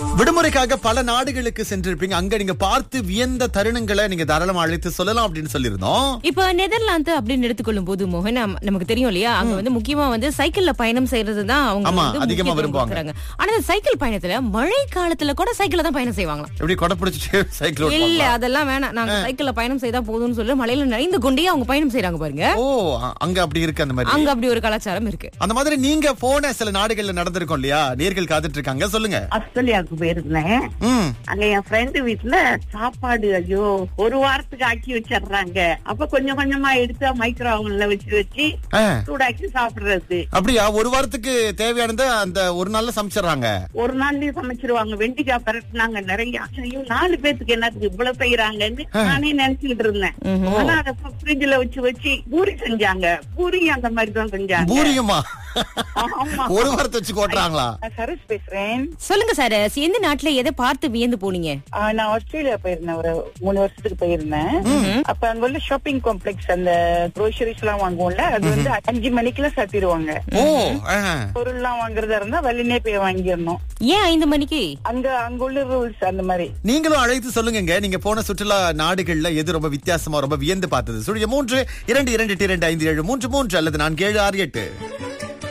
விடுமுறைக்காக பல நாடுகளுக்கு சென்றிருப்பீங்க அங்க நீங்க பார்த்து வியந்த தருணங்களை நீங்க தாராளமா அழைத்து சொல்லலாம் அப்படின்னு சொல்லியிருந்தோம் இப்ப நெதர்லாந்து அப்படின்னு எடுத்துக்கொள்ளும் போது மோகன் நம்- நமக்கு தெரியும் இல்லையா அங்க வந்து முக்கியமா வந்து சைக்கிள்ல பயணம் செய்யறது தான் அவங்க ஆமா, வந்து அதிகமா முக்கியத்துவம் விரும்புவாங்க. கொடுக்கறாங்க. ஆனா இந்த சைக்கிள் பயணத்துல மழை காலத்துல கூட சைக்கிள்ல தான் பயணம் செய்வாங்களாம் எப்படி கொடை பிடிச்சிட்டு சைக்கிள் இல்ல ஓட்டுவாங்களா? அதெல்லாம் வேணாம் நாங்க சைக்கிள்ல பயணம் செய்தா போதும்னு சொல்லி மழையில நனைந்து கொண்டே அவங்க பயணம் செய்யறாங்க பாருங்க ஓ அ- அங்க அப்படி இருக்கு அந்த மாதிரி அங்க அப்படி ஒரு கலாச்சாரம் இருக்கு அந்த மாதிரி நீங்க போன சில நாடுகள்ல நடந்திருக்கும் இல்லையா நேர்கள் காத்துட்டு இருக்காங்க சொல்லுங்க ஆஸ்திரேலியாவுக்கு போயிருந்தேன் ம் அங்க என் ஃப்ரெண்டு வீட்டுல சாப்பாடு ஐயோ ஒரு வாரத்துக்கு ஆக்கி வச்சிடுறாங்க அப்ப கொஞ்சம் கொஞ்சமா எடுத்து மைக்ரோ ஓவன்ல வச்சு வச்சு ஆ, சூடாக்கி சாப்பிடுறது அப்படியா ஒரு வாரத்துக்கு தேவையானதை அந்த ஒரு நாள்ல சமைச்சிடுறாங்க ஒரு நாள்லயே சமைச்சிருவாங்க வெண்டிக்காய் பரட்டுனாங்க நிறைய ஐயோ நாலு பேத்துக்கு என்னத்துக்கு இவ்வளவு செய்யறாங்கன்னு நானே நினைச்சுக்கிட்டு இருந்தேன் ஆனா அதை ஃப்ரிட்ஜ்ல வச்சு வச்சு பூரி செஞ்சாங்க பூரி அந்த மாதிரி தான் செஞ்சாங்க பூரியுமா ஆமா ஒரு வாரத்தை வச்சு கோட்டுறாங்களா நான் சரஸ் பேசுறேன் சொல்லுங்க சார் எந்த நாட்டுல எதை பார்த்து வியந்து போனீங்க ஆ, நான் ஆஸ்திரேலியா போயிருந்தேன் ஒரு மூணு வருஷத்துக்கு போயிருந்தேன் அப்ப அங்க உள்ள ஷாப்பிங் காம்ப்ளெக்ஸ் அந்த க்ரோசரிஸ் எல்லாம் வாங்குவோம்ல அது வந்து அஞ்சு மணிக்கெல்லாம் சாத்திடுவாங்க ஓ ஆ. பொருள் எல்லாம் வாங்குறதா இருந்தா வல்லினே போய் வாங்கிடணும் ஏன் ஐந்து மணிக்கு அங்க அங்க உள்ள ரூல்ஸ் அந்த மாதிரி நீங்களும் அழைத்து சொல்லுங்க நீங்க போன சுற்றுலா நாடுகள்ல எது ரொம்ப வித்தியாசமா ரொம்ப வியந்து பார்த்தது சுழிய மூன்று இரண்டு இரண்டு எட்டு, இரண்டு ஐந்து ஏழு மூன்று மூன்று அல்லது நான்கு ஏழு ஆறு எட்டு